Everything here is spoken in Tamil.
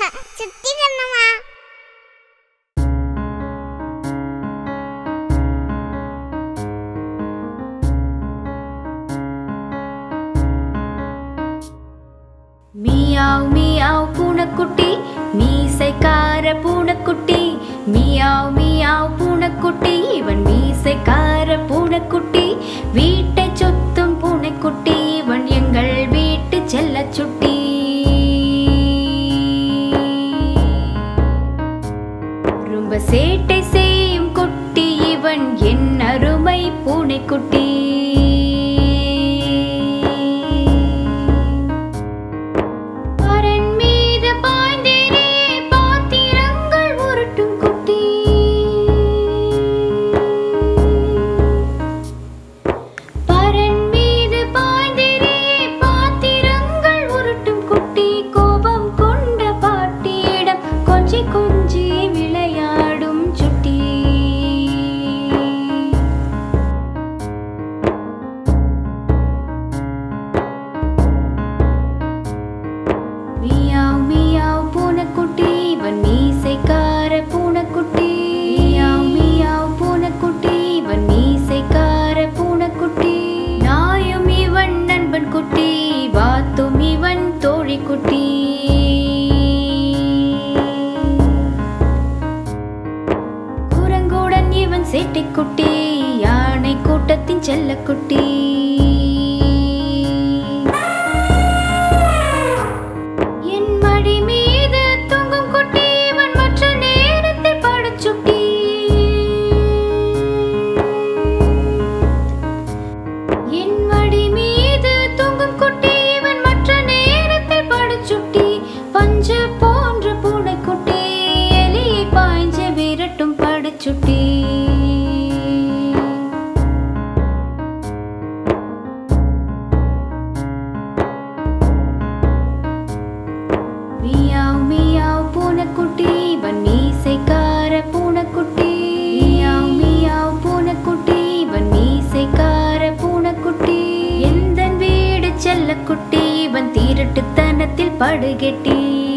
சுத்தி கண்ணம்மா மியாவ் மியாவ் பூனைக்குட்டி மீசைக்கார பூனைக்குட்டி மியாவ் மியாவ் பூனைக்குட்டி இவன் மீசைக்கார பூனைக்குட்டி வீட்டை சுத்தும் பூனைக்குட்டி இவன் எங்கள் வீட்டு செல்லச் சுட்டி ரொம்ப சேட்டை செய்யும் குட்டி இவன் என் அருமை பூனைக்குட்டி பரன் மீது பாய்ந்தேனே பாத்திரங்கள் உருட்டும் குட்டி பரன் மீது பாய்ந்தேனே பாத்திரங்கள் உருட்டும் குட்டி கோபம் கொண்ட பாட்டியிடம் கொஞ்சி கொஞ்சி விளையாடும் சுட்டி மியாவ் மியாவ் பூனைக்குட்டி இவன் மீசைக்கார பூனைக்குட்டி மியாவ் மியாவ் பூனைக்குட்டி இவன் மீசைக்கார பூனைக்குட்டி நாயும் இவன் நண்பன் குட்டி வாத்தும் இவன் தோழி குட்டி குரங்குடன் இவன் சேட்டைக்குட்டி யானை கூட்டத்தின் செல்லக்குட்டி என் மடி மீது தூங்கும் குட்டி இவன் மற்ற நேரத்தில் படுச்சுட்டி என் மடி மீது தூங்கும் குட்டி இவன் மற்ற நேரத்தில் படுச்சுட்டி பஞ்சு போன்ற பூனைக்குட்டி எலியை பாய்ஞ்ச விரட்டும் படுச்சுட்டி மியாவ் மியாவ் பூனைக்குட்டி இவன் மீசைக்கார பூனைக்குட்டி மியாவ் மியாவ் பூனைக்குட்டி இவன் மீசைக்கார பூனைக்குட்டி எந்த வீடு செல்லக்குட்டி இவன் தீரட்டுத்தனத்தில் படுகெட்டி